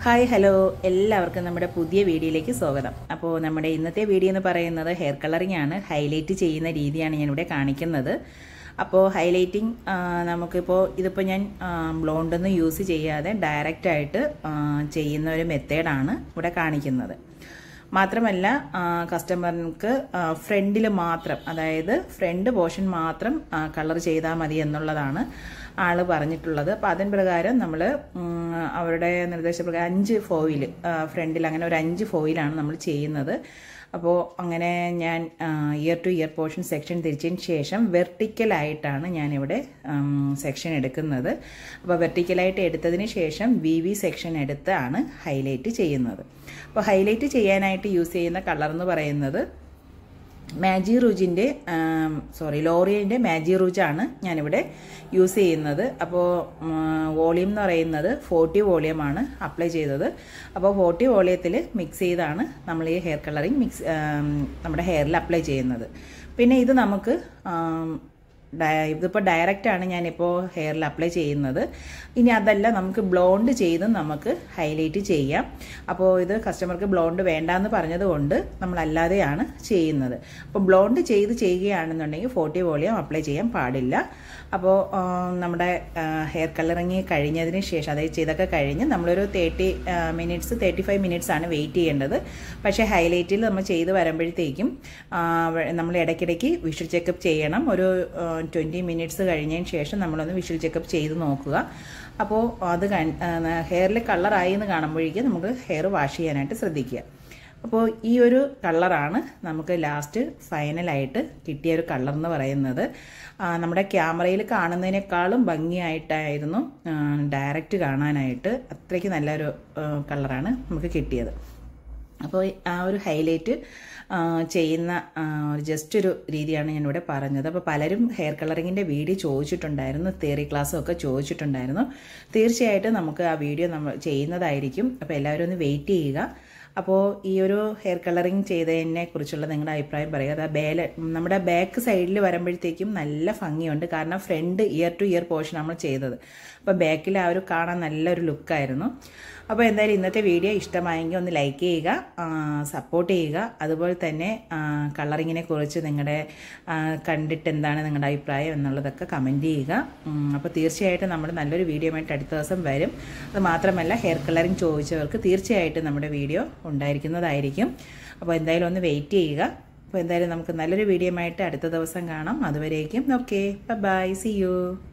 hi hello എല്ലാവർക്കും നമ്മുടെ പുതിയ വീഡിയോയിലേക്ക് സ്വാഗതം അപ്പോൾ നമ്മുടെ ഇന്നത്തെ വീഡിയോ എന്ന് പറയുന്നത് ഹെയർ കളറിംഗ് ആണ് ഹൈലൈറ്റ് ചെയ്യുന്ന രീതിയാണ് ഞാനിവിടെ കാണിക്കുന്നത് അപ്പോൾ ഹൈലൈറ്റിംഗ് നമുക്കിപ്പോൾ ഇതിപ്പോൾ ഞാൻ ബ്ലോണ്ടൊന്നും യൂസ് ചെയ്യാതെ ഡയറക്റ്റായിട്ട് ചെയ്യുന്ന ഒരു മെത്തേഡാണ് ഇവിടെ കാണിക്കുന്നത് മാത്രമല്ല കസ്റ്റമർക്ക് ഫ്രണ്ടിൽ മാത്രം അതായത് ഫ്രണ്ട് പോർഷൻ മാത്രം കളർ ചെയ്താൽ മതി എന്നുള്ളതാണ് ആള് പറഞ്ഞിട്ടുള്ളത് അപ്പം അതിന് പ്രകാരം നമ്മൾ അവരുടെ നിർദ്ദേശപ്രകാരം അഞ്ച് ഫോയിൽ ഫ്രണ്ടിൽ അങ്ങനെ ഒരു അഞ്ച് ഫോയിലാണ് നമ്മൾ ചെയ്യുന്നത് അപ്പോൾ അങ്ങനെ ഞാൻ ear to ear portion section തിരിച്ചതിന് ശേഷം വെർട്ടിക്കലായിട്ടാണ് ഞാനിവിടെ സെക്ഷൻ എടുക്കുന്നത് അപ്പോൾ വെർട്ടിക്കലായിട്ട് എടുത്തതിന് ശേഷം വി വി സെക്ഷൻ എടുത്താണ് ഹൈലൈറ്റ് ചെയ്യുന്നത് അപ്പോൾ ഹൈലൈറ്റ് ചെയ്യാനായിട്ട് യൂസ് ചെയ്യുന്ന കളർ എന്ന് പറയുന്നത് മാജി റൂജിൻ്റെ സോറി ലോറിയൻ്റെ മാജി റൂജാണ് ഞാനിവിടെ യൂസ് ചെയ്യുന്നത് അപ്പോൾ വോളിയം എന്ന് പറയുന്നത് ഫോർട്ടി വോളിയമാണ് അപ്ലൈ ചെയ്തത് അപ്പോൾ ഫോർട്ടി വോളിയത്തിൽ മിക്സ് ചെയ്താണ് നമ്മൾ ഈ ഹെയർ കളറിങ് മിക്സ് നമ്മുടെ ഹെയറിൽ അപ്ലൈ ചെയ്യുന്നത് പിന്നെ ഇത് നമുക്ക് ഇതിപ്പോൾ ഡയറക്റ്റാണ് ഞാനിപ്പോൾ ഹെയറിൽ അപ്ലൈ ചെയ്യുന്നത് ഇനി അതല്ല നമുക്ക് ബ്ലോണ്ട് ചെയ്ത് നമുക്ക് ഹൈലൈറ്റ് ചെയ്യാം അപ്പോൾ ഇത് കസ്റ്റമർക്ക് ബ്ലോണ്ട് വേണ്ടാന്ന് പറഞ്ഞതുകൊണ്ട് നമ്മളല്ലാതെയാണ് ചെയ്യുന്നത് അപ്പോൾ ബ്ലോണ്ട് ചെയ്ത് ചെയ്യുകയാണെന്നുണ്ടെങ്കിൽ ഫോർട്ടി വോളിയം അപ്ലൈ ചെയ്യാൻ പാടില്ല അപ്പോൾ നമ്മുടെ ഹെയർ കളറിങ് കഴിഞ്ഞതിന് ശേഷം അതായത് ചെയ്തൊക്കെ കഴിഞ്ഞ് നമ്മളൊരു thirty minutes thirty five minutes ആണ് വെയിറ്റ് ചെയ്യേണ്ടത് പക്ഷേ ഹൈലൈറ്റിൽ നമ്മൾ ചെയ്ത് വരുമ്പോഴത്തേക്കും നമ്മൾ ഇടയ്ക്കിടയ്ക്ക് വിഷ്വൽ ചെക്കപ്പ് ചെയ്യണം ഒരു ട്വൻറ്റി മിനിറ്റ്സ് കഴിഞ്ഞതിന് ശേഷം നമ്മളൊന്ന് വിഷ്വൽ ചെക്കപ്പ് ചെയ്ത് നോക്കുക അപ്പോൾ അത് ഹെയറിൽ കളറായി എന്ന് കാണുമ്പോഴേക്കും നമുക്ക് ഹെയർ വാഷ് ചെയ്യാനായിട്ട് ശ്രദ്ധിക്കുക അപ്പോൾ ഈ ഒരു കളറാണ് നമുക്ക് ലാസ്റ്റ് ഫൈനലായിട്ട് കിട്ടിയ ഒരു കളർ എന്ന് പറയുന്നത് നമ്മുടെ ക്യാമറയിൽ കാണുന്നതിനേക്കാളും ഭംഗിയായിട്ടായിരുന്നു ഡയറക്റ്റ് കാണാനായിട്ട് അത്രയ്ക്ക് നല്ലൊരു കളറാണ് നമുക്ക് കിട്ടിയത് അപ്പോൾ ആ ഒരു ഹൈലൈറ്റ് ചെയ്യുന്ന ജസ്റ്റ് ഒരു രീതിയാണ് ഞാനിവിടെ പറഞ്ഞത് അപ്പോൾ പലരും ഹെയർ കളറിങ്ങിൻ്റെ വീഡിയോ ചോദിച്ചിട്ടുണ്ടായിരുന്നു തിയറി ക്ലാസ്സും ഒക്കെ ചോദിച്ചിട്ടുണ്ടായിരുന്നു തീർച്ചയായിട്ടും നമുക്ക് ആ വീഡിയോ നമ്മൾ ചെയ്യുന്നതായിരിക്കും അപ്പോൾ എല്ലാവരും ഒന്ന് വെയിറ്റ് ചെയ്യുക അപ്പോൾ ഈ ഒരു ഹെയർ കളറിങ് ചെയ്തതിനെ കുറിച്ചുള്ള നിങ്ങളുടെ അഭിപ്രായം പറയുക അത് ബേല നമ്മുടെ ബാക്ക് സൈഡിൽ വരുമ്പോഴത്തേക്കും നല്ല ഭംഗിയുണ്ട് കാരണം front ear to ear portion നമ്മൾ ചെയ്തത് അപ്പോൾ ബാക്കിൽ ആ ഒരു കാണാൻ നല്ലൊരു ലുക്കായിരുന്നു അപ്പോൾ എന്തായാലും ഇന്നത്തെ വീഡിയോ ഇഷ്ടമായെങ്കിൽ ഒന്ന് ലൈക്ക് ചെയ്യുക സപ്പോർട്ട് ചെയ്യുക അതുപോലെ തന്നെ കളറിങ്ങിനെ കുറിച്ച് നിങ്ങളുടെ കണ്ടിട്ട് എന്താണ് നിങ്ങളുടെ അഭിപ്രായം എന്നുള്ളതൊക്കെ കമൻറ്റ് ചെയ്യുക അപ്പോൾ തീർച്ചയായിട്ടും നമ്മൾ നല്ലൊരു വീഡിയോ ആയിട്ട് അടുത്ത ദിവസം വരും അത് മാത്രമല്ല ഹെയർ കളറിങ് ചോദിച്ചവർക്ക് തീർച്ചയായിട്ടും നമ്മുടെ വീഡിയോ ഉണ്ടായിരിക്കുന്നതായിരിക്കും അപ്പോൾ എന്തായാലും ഒന്ന് വെയിറ്റ് ചെയ്യുക അപ്പോൾ എന്തായാലും നമുക്ക് നല്ലൊരു വീഡിയോ ആയിട്ട് അടുത്ത ദിവസം കാണാം അതുവരേക്കും ഓക്കെ ബൈ സി യു